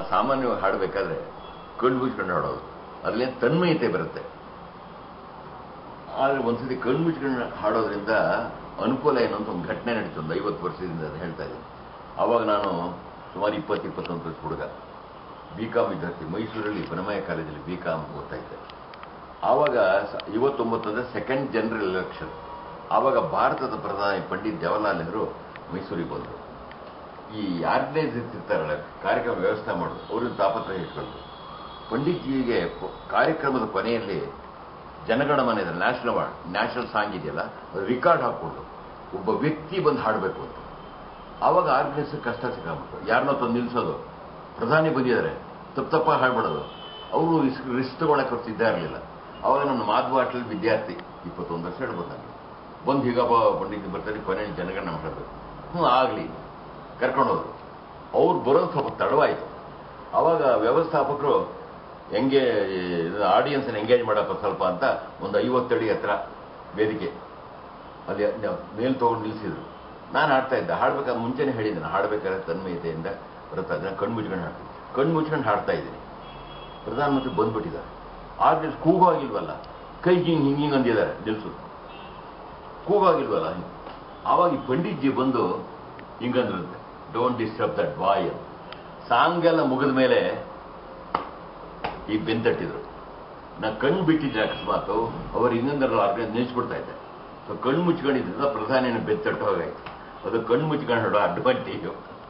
ಸಾಮಾನ್ಯವಾಗಿ ಹಾಡಬೇಕಾದ್ರೆ ಕಣ್ಣು ಮುಚ್ಕೊಂಡು ಹಾಡೋದು ಅದ್ರಲ್ಲಿ ತನ್ಮಯತೆ ಬರುತ್ತೆ ಆದ್ರೆ ಒಂದ್ಸತಿ ಕಣ್ಣು ಮುಚ್ಕೊಂಡು ಹಾಡೋದ್ರಿಂದ ಅನುಕೂಲ ಏನು ಅಂತ ಒಂದು ಘಟನೆ ನಡೀತು ಒಂದು ಐವತ್ತು ವರ್ಷದಿಂದ ಅದು ಹೇಳ್ತಾ ಇದ್ದೀನಿ ಅವಾಗ ನಾನು ಸುಮಾರು ಇಪ್ಪತ್ತು ಇಪ್ಪತ್ತೊಂದು ವರ್ಷ ಹುಡುಗ ಬಿ ಕಾಮ್ ವಿದ್ಯಾರ್ಥಿ ಮೈಸೂರಲ್ಲಿ ಬನಮಯ ಕಾಲೇಜಲ್ಲಿ ಬಿ ಕಾಮ್ ಓದ್ತಾ ಇದ್ದೆ ಆವಾಗ ಸ- ಐವತ್ತೊಂಬತ್ತು ಅಂದರೆ ಸೆಕೆಂಡ್ ಜನರಲ್ ಎಲೆಕ್ಷನ್ ಆವಾಗ ಭಾರತದ ಪ್ರಧಾನಿ ಪಂಡಿತ್ ಜವಾಹರ್ಲಾಲ್ ನೆಹರು ಮೈಸೂರಿಗೆ ಬಂದರು ಈ ಆರ್ಗನೈಸರ್ಸ್ ಇರ್ತಾರಲ್ಲ ಕಾರ್ಯಕ್ರಮ ವ್ಯವಸ್ಥೆ ಮಾಡೋದು ಅವ್ರನ್ನ ತಾಪತ್ರಯ ಇಟ್ಕೊಂಡು ಪಂಡಿತ್ಜಿಗೆ ಪ- ಕಾರ್ಯಕ್ರಮದ ಕೊನೆಯಲ್ಲಿ ಜನಗಣಮನ ಇದೆ ನ್ಯಾಷನಲ್ ಅವಾರ್ಡ್ ನ್ಯಾಷನಲ್ ಸಾಂಗ್ ಇದೆಯಲ್ಲ ಅದು ರಿಕಾರ್ಡ್ ಹಾಕ್ಕೊಂಡು ಒಬ್ಬ ವ್ಯಕ್ತಿ ಬಂದು ಹಾಡಬೇಕು ಅಂತ ಆವಾಗ ಆರ್ಗನೈಸರ್ ಕಷ್ಟ ಸಿಕ್ಕಾಬಿಟ್ಟು ಯಾರನ್ನೋ ತಂದು ನಿಲ್ಸೋದು ಪ್ರಧಾನಿ ಬಂದಿದ್ದಾರೆ ತಪ್ಪು ತಪ್ಪ ಹಾಡ್ಬಿಡೋದು ಅವರು ರಿಸ್ಕ್ ತಗೊಳಕ್ಕೆ ಅವ್ರು ಸಿದ್ಧ ಇರಲಿಲ್ಲ ಅವಾಗ ನನ್ನ ಮಾಧವ ಆಟಲ್ ವಿದ್ಯಾರ್ಥಿ ಇಪ್ಪತ್ತೊಂದು ವರ್ಷ ಹೇಳ್ಬೋದು ನನಗೆ ಬಂದು ಹೀಗಪ್ಪ ಪಂಡಿತ್ ಬರ್ತಾರೆ ಕೊನೆಯಲ್ಲಿ ಜನಗಣನ ಮಾಡಬೇಕು ಹ್ಞೂ ಆಗಲಿ ಕರ್ಕೊಂಡು ಹೋದ್ರು ಅವ್ರು ಬರೋದು ಸ್ವಲ್ಪ ತಡವಾಯಿತು ಅವಾಗ ವ್ಯವಸ್ಥಾಪಕರು ಹೆಂಗೆ ಆಡಿಯನ್ಸ್ ಎಂಗೇಜ್ ಮಾಡಪ್ಪ ಸ್ವಲ್ಪ ಅಂತ ಒಂದು ಐವತ್ತಡಿ ಹತ್ರ ವೇದಿಕೆ ಅಲ್ಲಿ ನ- ಮೇಲ್ ತಗೊಂಡು ನಿಲ್ಸಿದ್ರು ನಾನು ಹಾಡ್ತಾ ಇದ್ದೆ ಹಾಡ್ಬೇಕಾದ್ರೆ ಮುಂಚೆನೆ ಹೇಳಿದ್ದೆ ನಾನು ಹಾಡ್ಬೇಕಾದ್ರೆ ತನ್ಮಯತೆಯಿಂದ ಬರುತ್ತಾ ಇದ್ದೆ ನಾನು ಕಣ್ಣು ಮುಚ್ಕೊಂಡು ಹಾಡ್ತೀನಿ ಕಣ್ಣು ಮುಚ್ಕೊಂಡು ಹಾಡ್ತಾ ಇದ್ದೀನಿ ಪ್ರಧಾನಮಂತ್ರಿ ಬಂದ್ಬಿಟ್ಟಿದ್ದಾರೆ ಆದ್ರೆ ಕೂಗಾಗಿಲ್ವಲ್ಲ ಕೈ ಹಿಂಗ್ ಹಿಂಗ್ ಹಿಂಗ್ ಅಂದಿದ್ದಾರೆ ನಿಲ್ಸು ಕೂಗಾಗಿಲ್ವಲ್ಲ ಹಿಂಗ್. ಆವಾಗ ಈ ಪಂಡಿತ್ಜಿ ಬಂದು ಹಿಂಗಂದ್ರಂತೆ don't disturb that boy song ಎಲ್ಲ ಮುಗಿದ ಮೇಲೆ ಈ ಬೆಂತಟ್ಟಿದ್ರು ನಾ ಕಣ್ಣು ಬಿಟ್ಟಿದ್ರೆ ಅಕಸ್ಮಾತ್ ಅವರು ಇನ್ನೊಂದರ ಆರ್ಗನೈಸ್ ನಿಲ್ಸ್ಬಿಡ್ತಾ ಇದ್ದೆ ಸೊ ಕಣ್ಣು ಮುಚ್ಕೊಂಡಿದ್ರಿಂದ ಪ್ರಧಾನಿನ ಬೆತ್ತಟ್ಟು ಹೋಗಾಯ್ತು ಅದು ಕಣ್ಣು ಮುಚ್ಕೊಂಡು ಅಡ್ವಾಂಟೇಜು